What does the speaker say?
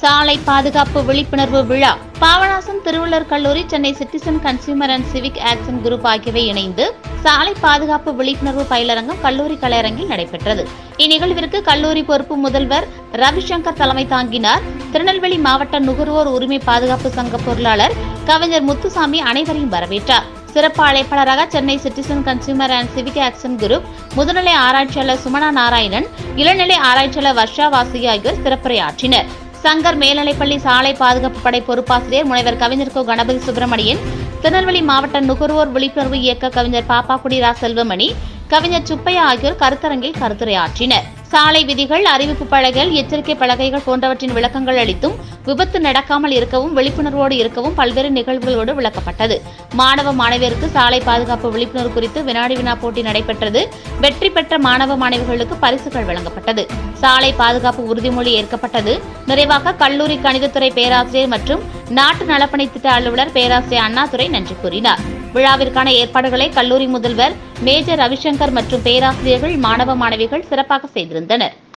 சாலை பாதுகாப்பு விழிப்புணர்வு விழா பாபநாசம் திருவள்ளுவர் கல்லூரி Chennai citizen consumer and civic action group ஆகியவை இணைந்து சாலை பாதுகாப்பு விழிப்புணர்வு பயிலரங்கம் கல்லூரி கலையரங்கில் நடைபெற்றது இந்நிகழ்விற்கு கல்லூரி பொறுப்பு முதல்வர் ரவிசங்கர் தலைமை தாங்கினார் திருநெல்வேலி மாவட்ட நுகர்வோர் உரிமை பாதுகாப்பு சங்க பொருளாளர் கவிஞர் முத்துசாமி அனைவரையும் வரவேற்றார் சிறப்பு அழைப்பாளராக Chennai citizen consumer and civic action group முதுநிலை ஆராய்ச்சியாளர் சுமனா நாராயணன் இளநிலை ஆராய்ச்சியாளர் வர்ஷா வாசி ஆகியோர் சிறப்புரையாற்றினர் சங்கர் மேல்நிலைப்பள்ளி சாலை பாதுகாப்பு படை பொறுப்பாசிரியர் முனைவர் கவிஞர் கோ கணபதி சுப்பிரமணியன் திருநெல்வேலி மாவட்ட நுகர்வோர் விழிப்புணர்வு இயக்க கவிஞர் பாப்பாக்குடி ரா செல்வமணி கவிஞர் சுப்பையா ஆகியோர் கருத்தரங்கில் கருத்துரையாற்றினர் சாலை விதிகள் அறிவிப்பு பலகைகள் எச்சரிக்கை பலகைகள் போன்றவற்றின் விளக்கங்கள் அளித்தும் விபத்து நடக்காமல் இருக்கவும் விழிப்புணர்வோடு இருக்கவும் பல்வேறு நிகழ்வுகளோடு விளக்கப்பட்டது மாணவ மாணவியருக்கு சாலை பாதுகாப்பு விழிப்புணர்வு குறித்து வினாடி வினா போட்டி நடைபெற்றது வெற்றி பெற்ற மாணவ மாணவிகளுக்கு பரிசுகள் வழங்கப்பட்டது சாலை பாதுகாப்பு உறுதிமொழி ஏற்கப்பட்டது நிறைவாக கல்லூரி கணிதத்துறை பேராசிரியர் மற்றும் நாட்டு நலப்பணி திட்ட அலுவலர் பேராசிரியர் அண்ணாதுரை நன்றி கூறினார் விழாவிற்கான ஏற்பாடுகளை கல்லூரி முதல்வர் மேஜர் ரவிசங்கர் மற்றும் பேராசிரியர்கள் மாணவ மாணவிகள் சிறப்பாக செய்திருந்தனர்